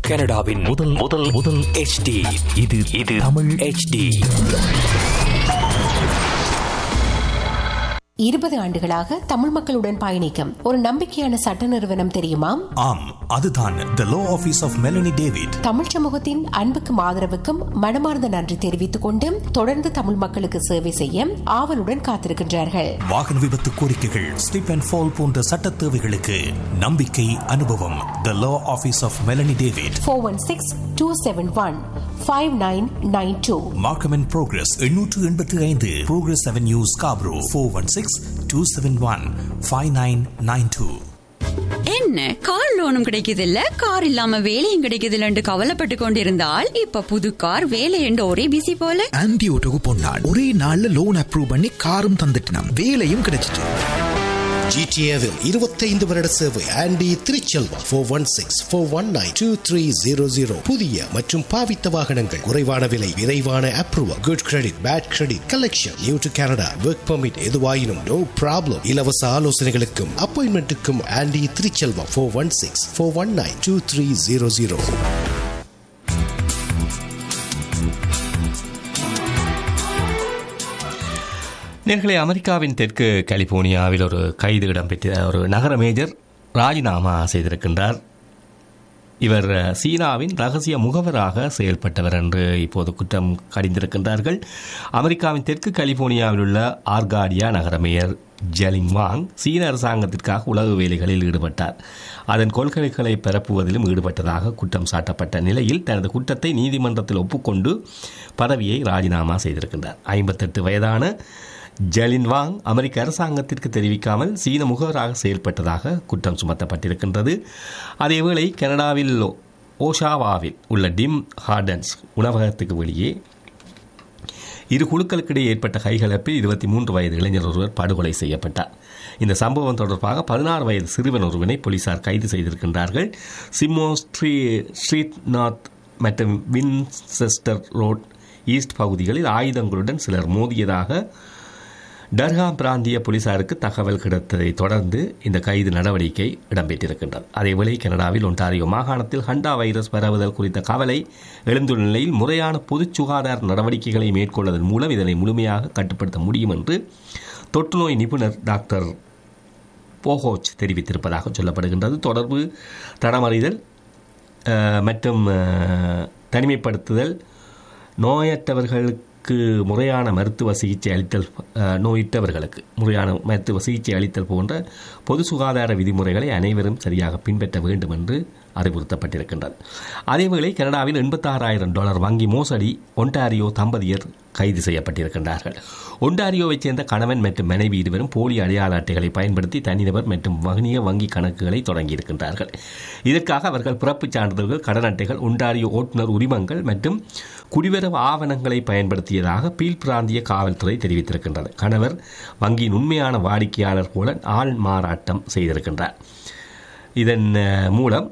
கனடாவின் முதல் முதல் முதல் HD இது இது தமிழ் HD இருபது ஆண்டுகளாக தமிழ் மக்களுடன் பயணிக்கும் ஒரு நம்பிக்கையான சட்ட நிறுவனம் தெரியுமா ஆம் அதுதான் the law office of Melanie David Tamil சமூகத்தின் அன்புக்கும் ஆதரவுக்கும் மனமார்ந்த நன்றி தெரிவித்துக் கொண்டு தொடர்ந்து தமிழ் மக்களுக்கு சேவை செய்ய ஆவலுடன் காத்திருக்கின்றார்கள் வாகன விபத்து கோரிக்கைகள் ஸ்லிப் அண்ட் ஃபால் போன்ற சட்ட தேவைகளுக்கு நம்பிக்கை அனுபவம் the law office of Melanie David four one six two seven one five nine nine two Markham and Progress எண்ணூற்று எண்பத்தி ஐந்து Progress avenue Scarborough four one six two seven one five nine nine two என்ன car லோனும் கிடைக்குதில்ல car இல்லாம வேலையும் கிடைக்குதில்லன்னு கவலைப்பட்டு கொண்டிருந்தால் இப்ப புது கார் வேலை என்று ஒரே பிசி போல ஆன்டி ஓட்டோக்கு பொன்னான் ஒரே நாள்ல லோன் அப்ரூவ் பண்ணி காரும் தந்துட்டான் வேலையும் கிடைச்சிட்டு ஜிடிஏவில் இருபத்தைந்து வருட சேவை Andy Thiruchelvam four one six four one nine two three zero zero புதிய மற்றும் பாவித்த வாகனங்கள் குறைவான விலை விரைவான approval good credit bad credit collection new to Canada work permit எதுவாயினும் நோ ப்ராப்ளம் இலவச ஆலோசனைகளுக்கும் அப்பாயின்மெண்ட்டுக்கும் Andy Thiruchelvam four one six four one nine two three zero zero நேர்களே அமெரிக்காவின் தெற்கு கலிபோர்னியாவில் ஒரு கைது இடம்பெற்ற ஒரு நகர மேஜர் ராஜினாமா செய்திருக்கின்றார் இவர் சீனாவின் ரகசிய முகவராக செயல்பட்டவர் என்று இப்போது குற்றம் கடிந்திருக்கின்றார்கள் அமெரிக்காவின் தெற்கு கலிபோர்னியாவில் உள்ள ஆர்காடியா நகர மேயர் ஜெலிங் வாங் சீன அரசாங்கத்திற்காக உளவு வேலைகளில் ஈடுபட்டார் அதன் கொள்கைகளை பரப்புவதிலும் ஈடுபட்டதாக குற்றம் சாட்டப்பட்ட நிலையில் தனது குற்றத்தை நீதிமன்றத்தில் ஒப்புக்கொண்டு பதவியை ராஜினாமா செய்திருக்கின்றார் ஐம்பத்தெட்டு வயதான ஜலின் வாங் அமெரிக்க அரசாங்கத்திற்கு தெரிவிக்காமல் சீன முகவராக செயல்பட்டதாக குற்றம் சுமத்தப்பட்டிருக்கின்றது அதேவேளை கனடாவில் ஓஷாவாவில் உள்ள டிம் ஹார்டன்ஸ் உணவகத்துக்கு வெளியே இரு குழுக்களுக்கிடையே ஏற்பட்ட கைகலப்பில் இருபத்தி மூன்று வயது இளைஞர் ஒருவர் படுகொலை செய்யப்பட்டார் இந்த சம்பவம் தொடர்பாக பதினாறு வயது சிறுவன் ஒருவனை போலீசார் கைது செய்திருக்கின்றார்கள் சிம்மோ ஸ்ட்ரீ ஸ்ட்ரீட் நார்த் மற்றும் வின்செஸ்டர் ரோட் ஈஸ்ட் பகுதிகளில் ஆயுதங்களுடன் சிலர் மோதியதாக டர்ஹாம் பிராந்திய போலீசாருக்கு தகவல் கிடைத்ததை தொடர்ந்து இந்த கைது நடவடிக்கை இடம்பெற்றிருக்கின்றது அதேவேளை கனடாவில் ஒன்டாரியோ மாகாணத்தில் ஹண்டா வைரஸ் பரவுதல் குறித்த கவலை எழுந்துள்ள நிலையில் முறையான பொது சுகாதார நடவடிக்கைகளை மேற்கொள்வதன் மூலம் இதனை முழுமையாக கட்டுப்படுத்த முடியும் என்று தொற்றுநோய் நிபுணர் டாக்டர் போஹோச் தெரிவித்திருப்பதாக சொல்லப்படுகின்றது தொடர்பு தடமறிதல் மற்றும் தனிமைப்படுத்துதல் நோயற்றவர்களுக்கு நோய்க்கு முறையான மருத்துவ சிகிச்சை அளித்தல் நோயிட்டவர்களுக்கு முறையான மருத்துவ சிகிச்சை அளித்தல் போன்ற பொது சுகாதார விதிமுறைகளை அனைவரும் சரியாக பின்பற்ற வேண்டும் என்று அறிவுறுத்தப்பட்டிருக்கின்றது அதேவேளை கனடாவில் எண்பத்தாறாயிரம் டாலர் வங்கி மோசடி ஒன்டாரியோ தம்பதியர் கைது செய்யப்பட்டிருக்கின்றார்கள் ஒன்டாரியோவைச் சேர்ந்த கணவன் மற்றும் மனைவி இருவரும் போலி அடையாள அட்டைகளை பயன்படுத்தி தனிநபர் மற்றும் வணிக வங்கி கணக்குகளை தொடங்கியிருக்கின்றார்கள் இதற்காக அவர்கள் பிறப்புச் சான்றிதழ்கள் கடன் அட்டைகள் ஒன்டாரியோ ஓட்டுநர் உரிமங்கள் மற்றும் குடிவரவு ஆவணங்களை பயன்படுத்தியதாக பீல் பிராந்திய காவல்துறை தெரிவித்திருக்கின்றது கணவர் வங்கியின் உண்மையான வாடிக்கையாளர் போல ஆள் மாறாட்டம் செய்திருக்கின்றார் இதன் மூலம்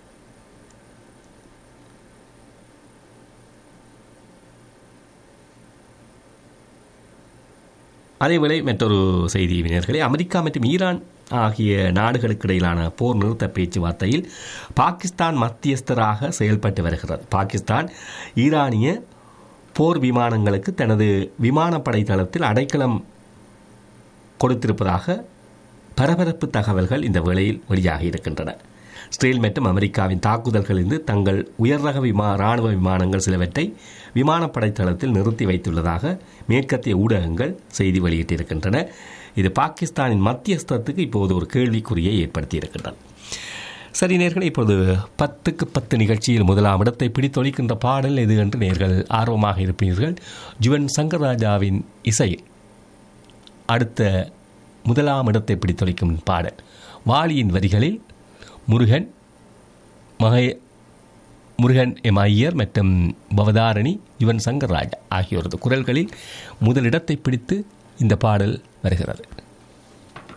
அதேவேளை மற்றொரு செய்தி வினர்களே அமெரிக்கா மற்றும் ஈரான் ஆகிய நாடுகளுக்கு இடையிலான போர் நிறுத்த பேச்சுவார்த்தையில் பாகிஸ்தான் மத்தியஸ்தராக செயல்பட்டு வருகிறது பாகிஸ்தான் ஈரானிய போர் விமானங்களுக்கு தனது விமானப்படை தளத்தில் அடைக்கலம் கொடுத்திருப்பதாக பரபரப்பு தகவல்கள் இந்த வேளையில் வெளியாகி இருக்கின்றன இஸ்ரேல் மற்றும் அமெரிக்காவின் தாக்குதல்களிலிருந்து தங்கள் உயர் ரக விமா ராணுவ விமானங்கள் சிலவற்றை விமானப்படை தளத்தில் நிறுத்தி வைத்துள்ளதாக மேற்கத்திய ஊடகங்கள் செய்தி வெளியிட்டிருக்கின்றன இது பாகிஸ்தானின் மத்தியஸ்தத்துக்கு இப்போது ஒரு கேள்விக்குறியை ஏற்படுத்தியிருக்கின்றன சரி நேர்கள் இப்போது பத்துக்கு பத்து நிகழ்ச்சியில் முதலாம் இடத்தை பிடித்தொழிக்கின்ற பாடல் எது என்று நேர்கள் ஆர்வமாக இருப்பீர்கள் ஜுவன் சங்கர்ராஜாவின் இசை அடுத்த முதலாம் இடத்தை பிடித்தொழிக்கும் பாடல் வாலியின் வரிகளில் முருகன் மகை முருகன் எம் ஐயர் மற்றும் பவதாரணி யுவன் சங்கர் ராஜா ஆகியோரது குரல்களில் முதலிடத்தை பிடித்து இந்த பாடல் வருகிறது